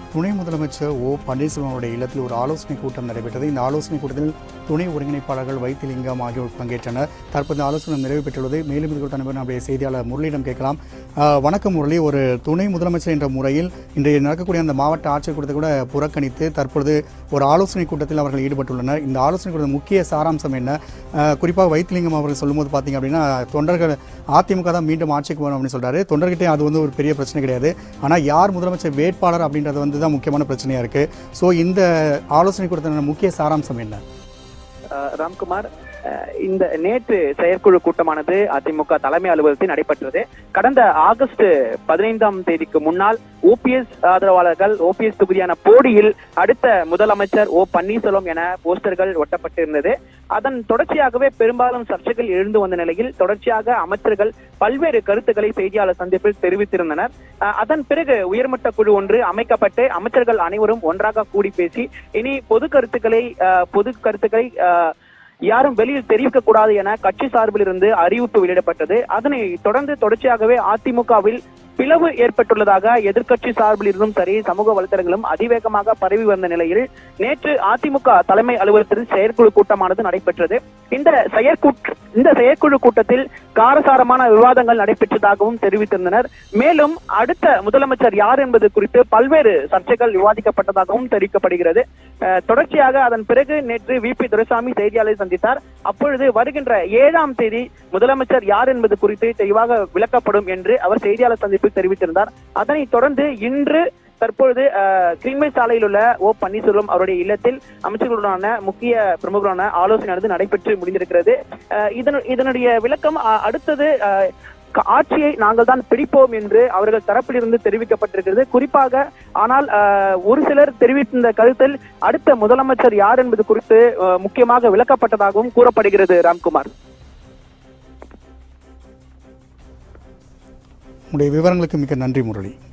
துணை முதலமைச்சர் ஓ பன்னீர்செல்வம் அவருடைய இல்லத்தில் ஒரு ஆலோசனை கூட்டம் நடைபெற்றது இந்த ஆலோசனை கூட்டத்தில் துணை ஒருங்கிணைப்பாளர்கள் வைத்திலிங்கம் ஆகியோர் பங்கேற்றனர் தற்போது ஆலோசனை நிறைவு பெற்றுள்ளது மேலும் இது குறித்த நண்பர் நம்முடைய செய்தியாளர் முரளியிடம் கேட்கலாம் ஆஹ், வணக்கம் முரளி ஒரு துணை முதலமைச்சர் என்ற முறையில் இன்றைய நடக்கக்கூடிய அந்த மாவட்ட ஆட்சியர் கூட்டத்தை கூட புறக்கணித்து தற்பொழுது ஒரு ஆலோசனை கூட்டத்தில் அவர்கள் ஈடுபட்டுள்ளனர் இந்த ஆலோசனை கூட்டத்தின் முக்கிய சாராம்சம் என்ன ஆஹ், குறிப்பாக வைத்திலிங்கம் அவர்கள் சொல்லும்போது பார்த்தீங்க அப்படின்னா தொண்டர்கள் அதிமுக தான் மீண்டும் ஆட்சிக்கு வரும் அப்படின்னு சொல்றாரு தொண்டர்கிட்டே அது வந்து ஒரு பெரிய பிரச்சனை கிடையாது ஆனால் யார் முதலமைச்சர் வேட்பாளர் அப்படின்றது வந்து தான் முக்கியமான பிரச்சனையாக இருக்குது ஸோ இந்த ஆலோசனை கூட்டத்தின முக்கிய சாராம்சம் என்ன அஹ் ராம்குமார் அஹ் இந்த நேற்று செயற்குழு கூட்டமானது அதிமுக தலைமை அலுவலகத்தில் நடைபெற்றது கடந்த ஆகஸ்ட் பதினைந்தாம் தேதிக்கு முன்னால் ஓபிஎஸ் ஆதரவாளர்கள் ஓபிஎஸ் தொகுதியான போடியில் அடுத்த முதலமைச்சர் ஓ பன்னீர்செல்வம் என போஸ்டர்கள் ஒட்டப்பட்டிருந்தது அதன் தொடர்ச்சியாகவே பெரும்பாலும் சர்ச்சைகள் எழுந்து வந்த நிலையில் தொடர்ச்சியாக அமைச்சர்கள் பல்வேறு கருத்துக்களை செய்தியாளர் சந்திப்பில் தெரிவித்திருந்தனர் அஹ் அதன் பிறகு உயர்மட்ட குழு ஒன்று அமைக்கப்பட்டு அமைச்சர்கள் அனைவரும் ஒன்றாக கூடி பேசி இனி பொது கருத்துக்களை அஹ், பொது கருத்துக்களை அஹ், யாரும் வெளியில் தெரிவிக்க கூடாது என கட்சி சார்பில் இருந்து அறிவிப்பு வெளியிடப்பட்டது அதனை தொடர்ந்து தொடர்ச்சியாகவே அதிமுகவில் பிளவு ஏற்பட்டுள்ளதாக எதிர்க்கட்சி சார்பில் இருந்தும் சரி சமூக வலைதளங்களும் அதிவேகமாக பரவி வந்த நிலையில் நேற்று அதிமுக தலைமை அலுவலகத்தில் செயற்குழு கூட்டமானது நடைபெற்றது இந்த செயற்கூட் இந்த செயற்குழு கூட்டத்தில் காரசாரமான விவாதங்கள் நடைபெற்றதாகவும் தெரிவித்திருந்தனர் மேலும் அடுத்த முதலமைச்சர் யார் என்பது குறித்து பல்வேறு சர்ச்சைகள் விவாதிக்கப்பட்டதாகவும் தெரிவிக்கப்படுகிறது அஹ், தொடர்ச்சியாக அதன் பிறகு நேற்று வி பி துரைசாமி செய்தியாளரை சந்தித்தார் அப்பொழுது வருகின்ற ஏழாம் தேதி முதலமைச்சர் யார் என்பது குறித்து தெளிவாக விளக்கப்படும் என்று அவர் செய்தியாளர் சந்திப்பில் தெரிவித்திருந்தார் அதனைத் தொடர்ந்து இன்று தற்பொழுது அஹ், கிரீன்மை சாலையில் உள்ள ஓ பன்னீர்செல்வம் அவருடைய இல்லத்தில் அமைச்சர்களுடனான முக்கிய பிரமுகரான ஆலோசனையானது நடைபெற்று முடிந்திருக்கிறது அஹ், இதனு- இதனுடைய விளக்கம் அஹ், அடுத்தது அஹ், க- ஆட்சியை நாங்கள் தான் பிடிப்போம் என்று அவர்கள் தரப்பிலிருந்து தெரிவிக்கப்பட்டிருக்கிறது குறிப்பாக ஆனால் அஹ், ஒரு சிலர் தெரிவித்திருந்த கருத்தில் அடுத்த முதலமைச்சர் யார் என்பது குறித்து அஹ், முக்கியமாக விளக்கப்பட்டதாகவும் கூறப்படுகிறது ராம்குமார் உங்களுடைய விவரங்களுக்கு மிக்க நன்றி முரளி